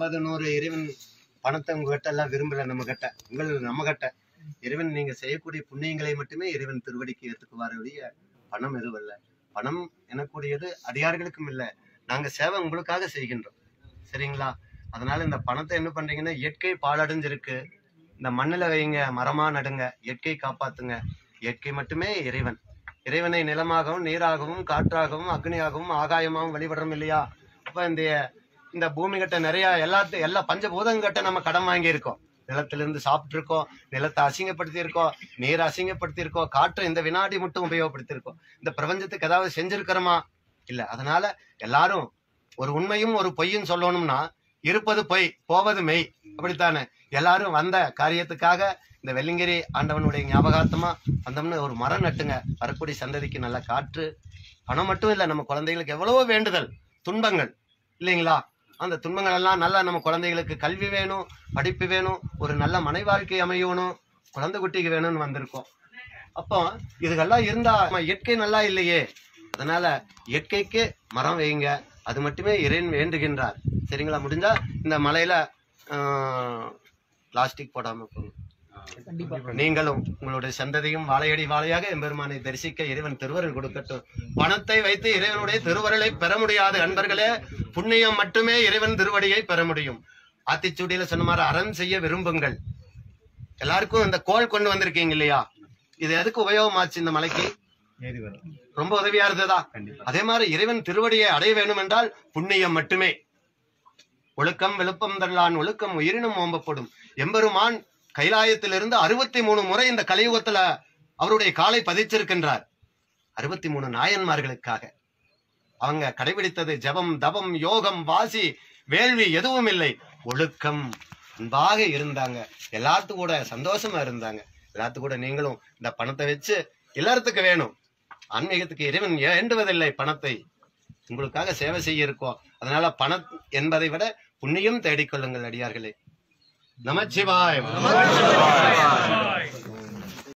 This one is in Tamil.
ஐம்பது நூறு இறைவன் பணத்தை உங்ககிட்ட எல்லாம் விரும்பல நம்ம கிட்ட உங்கள் நம்ம கிட்ட இறைவன் நீங்க செய்யக்கூடிய புண்ணியங்களை மட்டுமே இறைவன் திருவடிக்கு ஏற்றுக்குவார் ஒழிய பணம் எதுவும் இல்லை பணம் எனக்கூடியது அடியார்களுக்கும் இல்லை நாங்க சேவை உங்களுக்காக செய்கின்றோம் சரிங்களா அதனால இந்த பணத்தை என்ன பண்றீங்கன்னா இயற்கை பாழடைஞ்சிருக்கு இந்த மண்ணுல வைங்க மரமா நடுங்க இயற்கை காப்பாத்துங்க இயற்கை மட்டுமே இறைவன் இறைவனை நிலமாகவும் நீராகவும் காற்றாகவும் அக்னியாகவும் ஆகாயமாகவும் வழிபடுறோம் இல்லையா அப்ப இந்த இந்த பூமி கிட்ட நிறைய எல்லாத்து எல்லா பஞ்சபூதங்கிட்ட நம்ம கடன் வாங்கி இருக்கோம் நிலத்திலிருந்து சாப்பிட்டு இருக்கோம் நிலத்தை அசிங்கப்படுத்தி இருக்கோம் நீரை அசிங்கப்படுத்தி இருக்கோம் காற்றை இந்த வினாடி மட்டும் உபயோகப்படுத்தி இருக்கோம் இந்த பிரபஞ்சத்துக்கு ஏதாவது செஞ்சிருக்கிறோமா இல்ல அதனால எல்லாரும் ஒரு உண்மையும் ஒரு பொய்யும் சொல்லணும்னா இருப்பது பொய் போவது மெய் அப்படித்தானே எல்லாரும் வந்த காரியத்துக்காக இந்த வெள்ளிங்கிரி ஆண்டவனுடைய ஞாபகார்த்தமா வந்தோம்னு ஒரு மரம் நட்டுங்க வரக்கூடிய சந்ததிக்கு நல்ல காற்று பணம் மட்டும் இல்ல நம்ம குழந்தைகளுக்கு எவ்வளவோ வேண்டுதல் துன்பங்கள் இல்லைங்களா அந்த துன்பங்கள் எல்லாம் நல்லா நம்ம குழந்தைகளுக்கு கல்வி வேணும் படிப்பு வேணும் ஒரு நல்ல மனை வாழ்க்கை அமையணும் குழந்தை குட்டிக்கு வேணும்னு வந்திருக்கோம் அப்போ இதுகெல்லாம் இருந்தா நம்ம இயற்கை நல்லா இல்லையே அதனால இயற்கைக்கு மரம் வைங்க அது மட்டுமே இறைவன் வேண்டுகின்றார் சரிங்களா முடிஞ்சா இந்த மலையில பிளாஸ்டிக் போடாம போங்க கண்டிப்பா நீங்களும் உங்களுடைய சந்ததியும் வாழையடி வாழையாக எம்பெருமானை தரிசிக்க இறைவன் திருவருள் கொடுக்கட்டும் பணத்தை வைத்து இறைவனுடைய திருவருளை பெற முடியாது அன்பர்களே புண்ணியம் மட்டுமே இறைவன் திருவடியை பெற முடியும் ஆத்திச்சூடியில சொன்ன மாதிரி அறம் செய்ய விரும்புங்கள் எல்லாருக்கும் இந்த கோல் கொண்டு வந்திருக்கீங்க இல்லையா இது எதுக்கு உபயோகமாச்சு இந்த மலைக்கு ரொம்ப உதவியா இருந்ததா அதே மாதிரி இறைவன் திருவடியை அடைய வேண்டும் என்றால் புண்ணியம் மட்டுமே ஒழுக்கம் விழுப்பம் தரலான் ஒழுக்கம் உயிரினும் ஓம்பப்படும் எம்பெருமான் கைலாயத்திலிருந்து அறுபத்தி மூணு முறை இந்த கலியுகத்துல அவருடைய காலை பதிச்சிருக்கின்றார் அறுபத்தி மூணு நாயன்மார்களுக்காக அவங்க கடைபிடித்தது ஜபம் தபம் யோகம் வாசி வேள்வி எதுவும் இல்லை ஒழுக்கம் அன்பாக இருந்தாங்க எல்லாத்து கூட சந்தோஷமா இருந்தாங்க எல்லாத்து கூட நீங்களும் இந்த பணத்தை வச்சு எல்லாத்துக்கு வேணும் ஆன்மீகத்துக்கு இறைவன் வேண்டுவதில்லை பணத்தை உங்களுக்காக சேவை செய்ய இருக்கோம் அதனால பணம் என்பதை விட புண்ணியம் தேடிக்கொள்ளுங்கள் அடியார்களே நமச்சிவாயம்